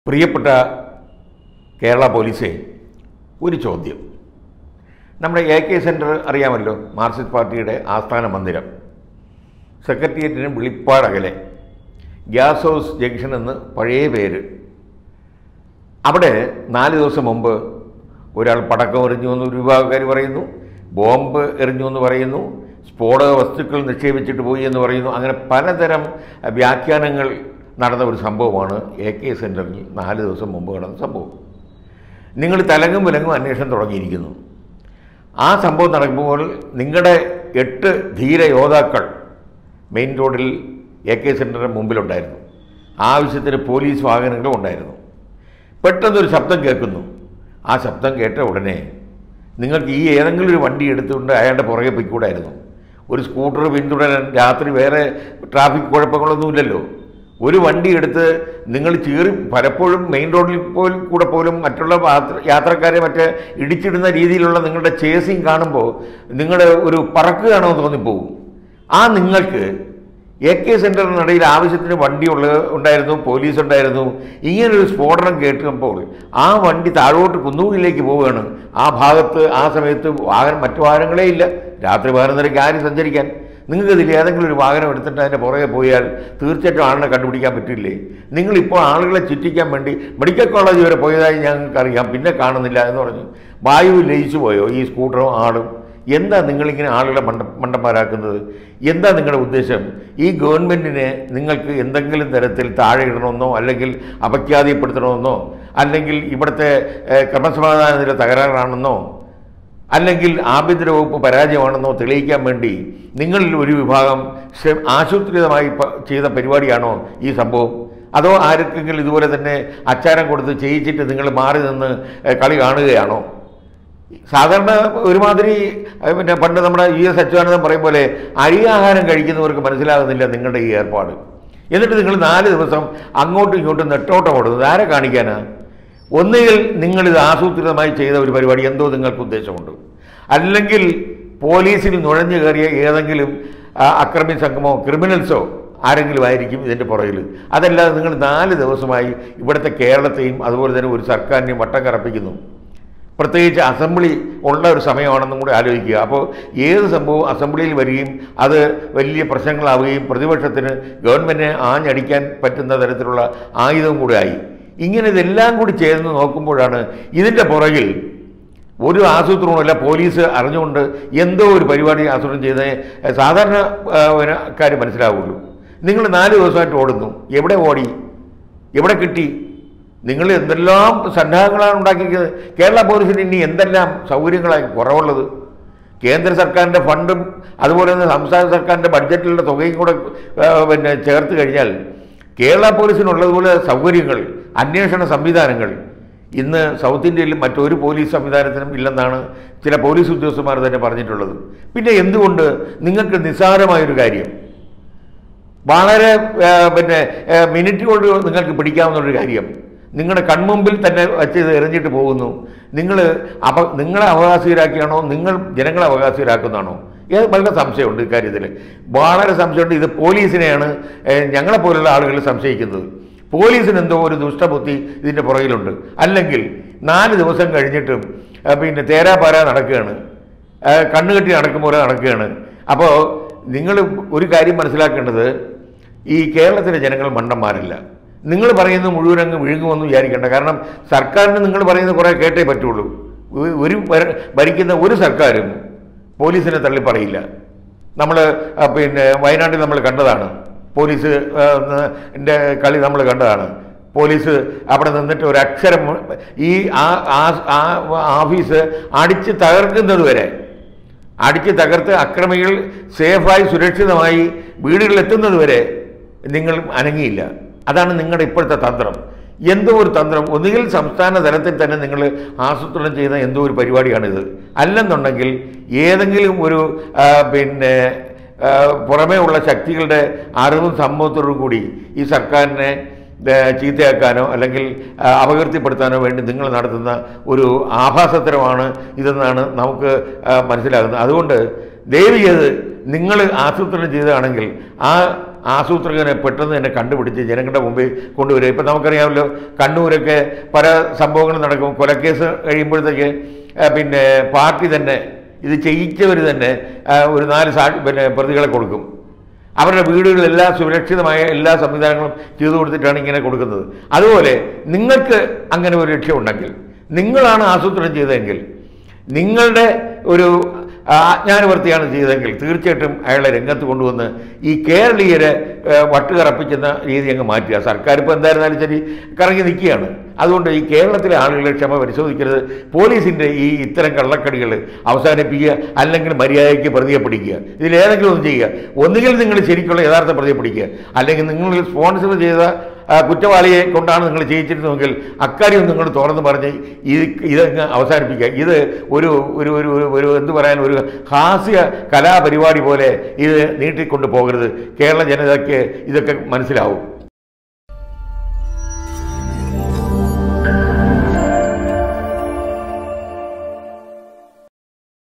പ്രിയപ്പെട്ട കേരള പോലീസേ ഒരു ചോദ്യം നമ്മുടെ എ കെ സെൻറ്റർ അറിയാമല്ലോ മാർക്സിസ്റ്റ് പാർട്ടിയുടെ ആസ്ഥാന മന്ദിരം സെക്രട്ടേറിയറ്റിന് വെളിപ്പാടകലെ ഗ്യാസ് ഹൗസ് ജംഗ്ഷൻ എന്ന് പഴയ പേര് അവിടെ നാല് ദിവസം മുമ്പ് ഒരാൾ പടക്കം എറിഞ്ഞു എന്ന് ഒരു വിഭാഗക്കാർ പറയുന്നു ബോംബ് എറിഞ്ഞു എന്ന് പറയുന്നു സ്ഫോടക വസ്തുക്കൾ നിക്ഷേപിച്ചിട്ട് പോയി എന്ന് പറയുന്നു അങ്ങനെ പലതരം വ്യാഖ്യാനങ്ങൾ നടന്ന ഒരു സംഭവമാണ് എ കെ സെൻറ്ററിൽ നാല് ദിവസം മുമ്പ് നടന്ന സംഭവം നിങ്ങൾ തലങ്ങും വിലങ്ങും അന്വേഷണം തുടങ്ങിയിരിക്കുന്നു ആ സംഭവം നടക്കുമ്പോൾ നിങ്ങളുടെ എട്ട് ധീര യോദ്ധാക്കൾ മെയിൻ റോഡിൽ എ കെ സെൻറ്ററിന് മുമ്പിലുണ്ടായിരുന്നു ആവശ്യത്തിന് പോലീസ് വാഹനങ്ങളും ഉണ്ടായിരുന്നു പെട്ടെന്നൊരു ശബ്ദം കേൾക്കുന്നു ആ ശബ്ദം കേട്ട ഉടനെ നിങ്ങൾക്ക് ഈ ഏതെങ്കിലും ഒരു വണ്ടി എടുത്തുകൊണ്ട് അയാളുടെ പുറകെ പൊയ്ക്കൂടായിരുന്നു ഒരു സ്കൂട്ടർ പിന്തുടരാൻ രാത്രി വേറെ ട്രാഫിക് കുഴപ്പങ്ങളൊന്നുമില്ലല്ലോ ഒരു വണ്ടി എടുത്ത് നിങ്ങൾ ചീറി പലപ്പോഴും മെയിൻ റോഡിൽ പോലും കൂടെ പോലും മറ്റുള്ള യാത്ര- യാത്രക്കാരെ മറ്റേ ഇടിച്ചിടുന്ന രീതിയിലുള്ള നിങ്ങളുടെ ചേസിങ് കാണുമ്പോൾ നിങ്ങൾ ഒരു പറക്കുകയാണോ എന്ന് തോന്നിപ്പോകും ആ നിങ്ങൾക്ക് എ കെ സെൻറ്ററിനിടയിൽ ആവശ്യത്തിന് വണ്ടി ഉള്ള ഉണ്ടായിരുന്നു പോലീസ് ഉണ്ടായിരുന്നു ഇങ്ങനൊരു സ്ഫോടനം കേട്ടുമ്പോൾ ആ വണ്ടി താഴോട്ട് കുന്നൂരിലേക്ക് പോവുകയാണ് ആ ഭാഗത്ത് ആ സമയത്ത് വാഹനം മറ്റു വാഹനങ്ങളേ ഇല്ല രാത്രി പതിനൊന്നരയ്ക്ക് ആരും സഞ്ചരിക്കാൻ നിങ്ങൾക്ക് ഇതിൽ ഏതെങ്കിലും ഒരു വാഹനം എടുത്തിട്ട് അതിൻ്റെ പുറകെ പോയാൽ തീർച്ചയായിട്ടും ആളിനെ കണ്ടുപിടിക്കാൻ പറ്റില്ലേ നിങ്ങളിപ്പോൾ ആളുകളെ ചുറ്റിക്കാൻ വേണ്ടി മെഡിക്കൽ കോളേജ് വരെ പോയതായി ഞങ്ങൾക്കറിയാം പിന്നെ കാണുന്നില്ല എന്ന് പറഞ്ഞു വായു ലയിച്ചു പോയോ ഈ സ്കൂട്ടറും ആളും എന്താ നിങ്ങളിങ്ങനെ ആളുകളെ മണ്ട മണ്ടന്മാരാക്കുന്നത് എന്താ നിങ്ങളുടെ ഉദ്ദേശം ഈ ഗവൺമെൻറ്റിനെ നിങ്ങൾക്ക് എന്തെങ്കിലും തരത്തിൽ താഴെ ഇടണമെന്നോ അല്ലെങ്കിൽ അപഖ്യാതിപ്പെടുത്തണമെന്നോ അല്ലെങ്കിൽ ഇവിടുത്തെ ഏഹ്, ക്രമസമാധാന നില തകരാറാണെന്നോ അല്ലെങ്കിൽ ആഭ്യന്തര വകുപ്പ് പരാജയമാണെന്നോ തെളിയിക്കാൻ വേണ്ടി നിങ്ങളിൽ ഒരു വിഭാഗം ശ്ര- ആസൂത്രിതമായി പ- ചെയ്ത പരിപാടിയാണോ ഈ സംഭവം അതോ ആർക്കെങ്കിലും ഇതുപോലെ തന്നെ അച്ചാരം കൊടുത്ത് ചെയ്യിച്ചിട്ട് നിങ്ങൾ മാറി നിന്ന് ഏഹ്, കളി കാണുകയാണോ സാധാരണ ഒരുമാതിരി ഏഹ്, പിന്നെ പണ്ട് നമ്മുടെ ഇ എസ് അച്യുതാനന്ദൻ പറയും പോലെ അരിയാഹാരം കഴിക്കുന്നവർക്ക് മനസ്സിലാകുന്നില്ല നിങ്ങളുടെ ഈ ഏർപ്പാട് എന്നിട്ട് നിങ്ങൾ നാല് ദിവസം അങ്ങോട്ടും ഇങ്ങോട്ടും നെട്ടോട്ടം ഓടുന്നത് ആരെ കാണിക്കാനാ ഒന്നുകിൽ നിങ്ങളിത് ആസൂത്രിതമായി ചെയ്ത ഒരു പരിപാടി എന്തോ നിങ്ങൾക്ക് ഉദ്ദേശമുണ്ട് അല്ലെങ്കിൽ പോലീസിൽ നുഴഞ്ഞു കയറിയ ഏതെങ്കിലും ആ, അക്രമി സംഘമോ ക്രിമിനൽസോ ആരെങ്കിലും ആയിരിക്കും ഇതിൻ്റെ പുറകിൽ അതല്ലാതെ നിങ്ങൾ നാല് ദിവസമായി ഇവിടുത്തെ കേരളത്തെയും അതുപോലെ തന്നെ ഒരു സർക്കാരിനെയും വട്ടം കറപ്പിക്കുന്നു പ്രത്യേകിച്ച് അസംബ്ലി ഉള്ള ഒരു സമയമാണെന്നും കൂടി ആലോചിക്കുക അപ്പോൾ ഏത് സംഭവവും അസംബ്ലിയിൽ വരികയും അത് വലിയ പ്രശ്നങ്ങളാവുകയും പ്രതിപക്ഷത്തിന് ഗവൺമെൻറ്റിനെ ആഞ്ഞടിക്കാൻ പറ്റുന്ന തരത്തിലുള്ള ആയുധവും കൂടി ആയി ഇങ്ങനെ ഇതെല്ലാം കൂടി ചേർന്ന് നോക്കുമ്പോഴാണ് ഇതിൻ്റെ പുറകിൽ ഒരു ആസൂത്രണവുമില്ല പോലീസ് അറിഞ്ഞുകൊണ്ട് എന്തോ ഒരു പരിപാടി ആസൂത്രണം ചെയ്തേ സാധാരണ കാര്യം മനസ്സിലാവുള്ളൂ നിങ്ങൾ നാല് ദിവസമായിട്ട് ഓടുന്നു എവിടെ ഓടി എവിടെ കിട്ടി നിങ്ങൾ എന്തെല്ലാം സന്നാഹങ്ങളാണ് ഉണ്ടാക്കിയിരിക്കുന്നത് കേരള പോലീസിന് ഇനി എന്തെല്ലാം സൗകര്യങ്ങളായി കുറവുള്ളത് കേന്ദ്ര സർക്കാരിൻ്റെ ഫണ്ടും അതുപോലെ തന്നെ സംസ്ഥാന സർക്കാരിൻ്റെ ബഡ്ജറ്റിലുള്ള തുകയും കൂടെ ആ, പിന്നെ ചേർത്ത് കഴിഞ്ഞാൽ കേരള പോലീസിനുള്ളതുപോലെ സൗകര്യങ്ങൾ അന്വേഷണ സംവിധാനങ്ങൾ ഇന്ന് സൗത്ത് ഇന്ത്യയിൽ മറ്റൊരു പോലീസ് സംവിധാനത്തിനും ഇല്ലെന്നാണ് ചില പോലീസ് ഉദ്യോഗസ്ഥന്മാർ തന്നെ പറഞ്ഞിട്ടുള്ളത് പിന്നെ എന്തുകൊണ്ട് നിങ്ങൾക്ക് നിസ്സാരമായൊരു കാര്യം വളരെ ആ, പിന്നെ ആ, മിനിറ്റ് കൊണ്ട് നിങ്ങൾക്ക് പിടിക്കാവുന്ന ഒരു കാര്യം നിങ്ങളുടെ കൺമുമ്പിൽ തന്നെ വച്ച് ഇത് എറിഞ്ഞിട്ട് പോകുന്നു നിങ്ങൾ അപ നിങ്ങളെ അവകാശികരാക്കിയാണോ നിങ്ങൾ ജനങ്ങളെ അവകാശികരാക്കുന്നതാണോ ഏത് വളരെ സംശയമുണ്ട് ഇക്കാര്യത്തിൽ വളരെ സംശയമുണ്ട് ഇത് പോലീസിനെയാണ് ഏ, ഞങ്ങളെപ്പോലുള്ള ആളുകൾ സംശയിക്കുന്നത് പോലീസിന് എന്തോ ഒരു ദുഷ്ടബുദ്ധി ഇതിൻ്റെ പുറകിലുണ്ട് അല്ലെങ്കിൽ നാല് ദിവസം കഴിഞ്ഞിട്ടും ആ, പിന്നെ തേരാപാര നടക്കുകയാണ് ആ, കണ്ണുകെട്ടി നടക്കും പോലെ നടക്കുകയാണ് അപ്പോൾ നിങ്ങൾ ഒരു കാര്യം മനസ്സിലാക്കേണ്ടത് ഈ കേരളത്തിലെ ജനങ്ങൾ മണ്ടന്മാരല്ല നിങ്ങൾ പറയുന്നത് മുഴുവൻ അങ്ങ് വിഴുങ്ങുമെന്ന് വിചാരിക്കേണ്ട കാരണം സർക്കാരിന് നിങ്ങൾ പറയുന്നത് കുറേ കേട്ടേ പറ്റുള്ളൂ ഒ- ഒരു ഭര- ഭരിക്കുന്ന ഒരു സർക്കാരും പോലീസിനെ തള്ളി പറയില്ല നമ്മൾ പിന്നെ വയനാട്ടിൽ നമ്മൾ കണ്ടതാണ് പോലീസ് ആ, ന്ന് ന്റെ കളി നമ്മൾ കണ്ടതാണ് പോലീസ് അവിടെ നിന്നിട്ട് ഒരു അക്ഷരം ഈ ആ- ആ- ആ ഓഫീസ് അടിച്ച് തകർക്കുന്നത് വരെ അടിച്ച് തകർത്ത് അക്രമികൾ സേഫായി സുരക്ഷിതമായി വീടുകളിൽ എത്തുന്നത് വരെ നിങ്ങൾ അനങ്ങിയില്ല അതാണ് നിങ്ങളുടെ ഇപ്പോഴത്തെ തന്ത്രം എന്തോ ഒരു തന്ത്രം ഒന്നുകിൽ സംസ്ഥാന തലത്തിൽ തന്നെ നിങ്ങൾ ആസൂത്രണം ചെയ്യുന്ന എന്തോ ഒരു പരിപാടിയാണിത് അല്ലെന്നുണ്ടെങ്കിൽ ഏതെങ്കിലും ഒരു ആ, പിന്നെ ആ, പുറമേ ഉള്ള ശക്തികളുടെ അറിവും സമ്മതത്തോടും കൂടി ഈ സർക്കാരിനെ ഏ, ചീത്തയാക്കാനോ അല്ലെങ്കിൽ ആ, അപകീർത്തിപ്പെടുത്താനോ വേണ്ടി നിങ്ങൾ നടത്തുന്ന ഒരു ആഭാസത്തരമാണ് ഇതെന്നാണ് നമുക്ക് ആ, മനസ്സിലാകുന്നത് അതുകൊണ്ട് ദയവ് ചെയ്ത് നിങ്ങൾ ആസൂത്രണം ചെയ്തതാണെങ്കിൽ ആ ആസൂത്രകനെ പെട്ടെന്ന് തന്നെ കണ്ടുപിടിച്ച് ജനങ്ങളുടെ മുമ്പിൽ കൊണ്ടുവരിക ഇപ്പം നമുക്കറിയാമല്ലോ കണ്ണൂരൊക്കെ പല സംഭവങ്ങളും നടക്കും കൊലക്കേസ് കഴിയുമ്പോഴത്തേക്ക് ആ, പിന്നെ പാർട്ടി തന്നെ ഇത് ചെയ്യിച്ചവർ തന്നെ ആ, ഒരു നാല് സാ പിന്നെ പ്രതികളെ കൊടുക്കും അവരുടെ വീടുകളെല്ലാം സുരക്ഷിതമായ എല്ലാ സംവിധാനങ്ങളും ചെയ്തു കൊടുത്തിട്ടാണ് ഇങ്ങനെ കൊടുക്കുന്നത് അതുപോലെ നിങ്ങൾക്ക് അങ്ങനെ ഒരു ലക്ഷ്യമുണ്ടെങ്കിൽ നിങ്ങളാണ് ആസൂത്രണം ചെയ്തതെങ്കിൽ നിങ്ങളുടെ ഒരു ആജ്ഞാനവർത്തിയാണ് ചെയ്തതെങ്കിൽ തീർച്ചയായിട്ടും അയാളെ രംഗത്ത് കൊണ്ടുവന്ന് ഈ കേരളീയരെ ഏഹ്, വട്ടുകറപ്പിക്കുന്ന രീതി അങ്ങ് മാറ്റുക സർക്കാർ ഇപ്പോൾ എന്തായിരുന്നാലും ശരി കറങ്ങി നിൽക്കുകയാണ് അതുകൊണ്ട് ഈ കേരളത്തിലെ ആളുകളുടെ ക്ഷമ പരിശോധിക്കരുത് പോലീസിൻ്റെ ഈ ഇത്തരം കള്ളക്കടികൾ അവസാനിപ്പിക്കുക അല്ലെങ്കിൽ മര്യാദയ്ക്ക് പ്രതിയെ പിടിക്കുക ഇതിലേതെങ്കിലും ഒന്ന് ചെയ്യുക ഒന്നുകിൽ നിങ്ങൾ ശരിക്കുള്ള യഥാർത്ഥ പ്രതിയെ പിടിക്കുക അല്ലെങ്കിൽ നിങ്ങൾ സ്പോൺസർ ചെയ്ത ആ, കുറ്റവാളിയെ കൊണ്ടാണ് നിങ്ങൾ ചെയ്യിച്ചിരുന്നതെങ്കിൽ അക്കാര്യം നിങ്ങൾ തുറന്ന് പറഞ്ഞ് ഇത് ഇതങ്ങ് അവസാനിപ്പിക്കുക ഇത് ഒരു ഒരു ഒരു ഒരു- ഒരു എന്ത് പറയാൻ ഒരു ഹാസ്യ കലാപരിപാടി പോലെ ഇത് നീട്ടിക്കൊണ്ട് പോകരുത് കേരള ജനതയ്ക്ക് ഇതൊക്കെ മനസ്സിലാവും